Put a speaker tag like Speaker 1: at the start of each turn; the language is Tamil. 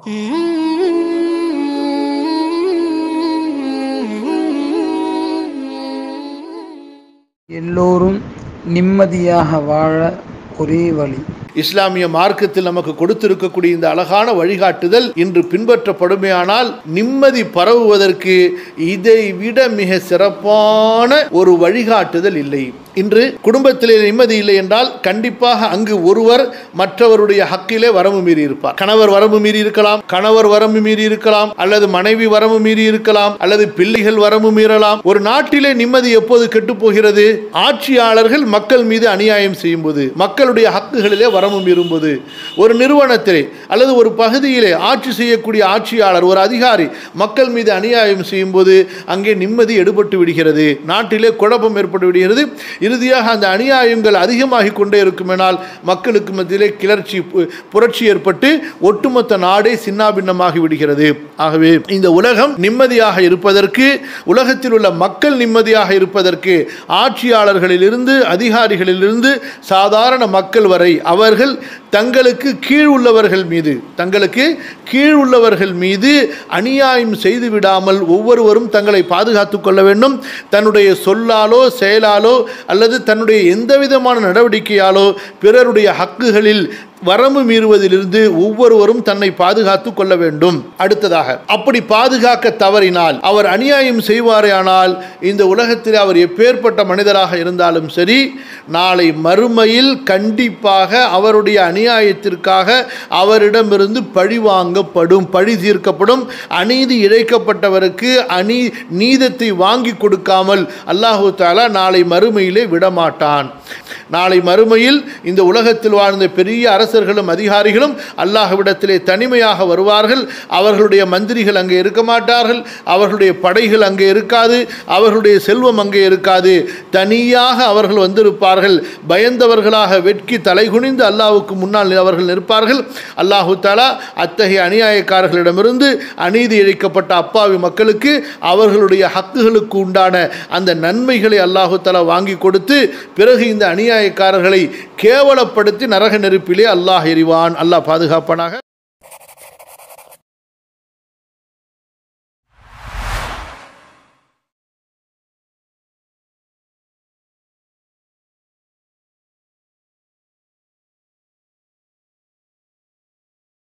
Speaker 1: எல்லோரும் நிம்மதியாக வாழ ஒரே வழி
Speaker 2: இஸ்லாமிய மார்க்கத்தில் நமக்கு கொடுத்திருக்கக்கூடிய இந்த அழகான வழிகாட்டுதல் இன்று பின்பற்றப்படுமையானால் நிம்மதி பரவுவதற்கு இதை விட மிக சிறப்பான ஒரு வழிகாட்டுதல் இல்லை இன்று குடும்பத்திலே நிம்மதி இல்லை என்றால் கண்டிப்பாக அங்கு ஒருவர் மற்றவருடைய ஹக்கிலே வரம்பு மீறி இருப்பார் கணவர் வரம்பு மீறி இருக்கலாம் கணவர் வரம்பு மீறி இருக்கலாம் அல்லது மனைவி வரம்பு மீறி இருக்கலாம் அல்லது பிள்ளைகள் வரம்பு மீறலாம் ஒரு நாட்டிலே நிம்மதி எப்போது கெட்டு போகிறது ஆட்சியாளர்கள் மக்கள் மீது அநியாயம் செய்யும்போது மக்களுடைய ஹக்குகளிலே வரம்பு மீறும்போது ஒரு நிறுவனத்திலே அல்லது ஒரு பகுதியிலே ஆட்சி செய்யக்கூடிய ஆட்சியாளர் ஒரு அதிகாரி மக்கள் மீது அநியாயம் செய்யும்போது அங்கே நிம்மதி எடுபட்டு விடுகிறது நாட்டிலே குழப்பம் ஏற்பட்டு விடுகிறது இறுதியாக அந்த அநியாயங்கள் அதிகமாகிக் கொண்டே இருக்குமெனால் மக்களுக்கு மத்தியிலே கிளர்ச்சி பு- புரட்சி ஏற்பட்டு ஒட்டுமொத்த நாடே சின்னாபின்னமாகி விடுகிறது ஆகவே இந்த உலகம் நிம்மதியாக இருப்பதற்கு உலகத்தில் உள்ள மக்கள் நிம்மதியாக இருப்பதற்கு ஆட்சியாளர்களிலிருந்து அதிகாரிகளிலிருந்து சாதாரண மக்கள் வரை அவர்கள் தங்களுக்கு கீழ் உள்ளவர்கள் மீது தங்களுக்கு கீழ் உள்ளவர்கள் மீது அநியாயம் செய்து விடாமல் ஒவ்வொருவரும் தங்களை பாதுகாத்துக் கொள்ள வேண்டும் தன்னுடைய சொல்லாலோ செயலாலோ அல்லது தன்னுடைய எந்த விதமான நடவடிக்கையாலோ பிறருடைய ஹக்குகளில் வரம்பு மீறுவதிலிருந்து ஒவ்வொருவரும் தன்னை பாதுகாத்துக் கொள்ள வேண்டும் அடுத்ததாக அப்படி பாதுகாக்க தவறினால் அவர் அநியாயம் செய்வாரேயானால் இந்த உலகத்தில் அவர் எப்பேற்பட்ட மனிதராக இருந்தாலும் சரி நாளை மறுமையில் கண்டிப்பாக அவருடைய அநியாயத்திற்காக அவரிடமிருந்து பழி வாங்கப்படும் பழி தீர்க்கப்படும் அநீதி இழைக்கப்பட்டவருக்கு அநீ நீதத்தை வாங்கி கொடுக்காமல் அல்லாஹு தாலா நாளை மறுமையிலே விடமாட்டான் நாளை மறுமையில் இந்த உலகத்தில் வாழ்ந்த பெரிய அரசர்களும் அதிகாரிகளும் அல்லாஹ்விடத்திலே தனிமையாக வருவார்கள் அவர்களுடைய மந்திரிகள் அங்கே இருக்க மாட்டார்கள் அவர்களுடைய படைகள் அங்கே இருக்காது அவர்களுடைய செல்வம் அங்கே இருக்காது தனியாக அவர்கள் வந்திருப்பார்கள் பயந்தவர்களாக வெட்கி தலைகுனிந்து அல்லாஹ்வுக்கு முன்னால் அவர்கள் நிற்பார்கள் அல்லாஹு தாலா அத்தகைய அநியாயக்காரர்களிடமிருந்து அநீதி இழைக்கப்பட்ட அப்பாவி மக்களுக்கு அவர்களுடைய ஹக்குகளுக்கு உண்டான அந்த நன்மைகளை அல்லாஹு தாலா வாங்கி கொடுத்து பிறகு இந்த அநியாயக்காரர்களை கேவலப்படுத்தி நரக நெருப்பிலே அல்லாஹ் எறிவான் அல்லாஹ் பாதுகாப்பானாக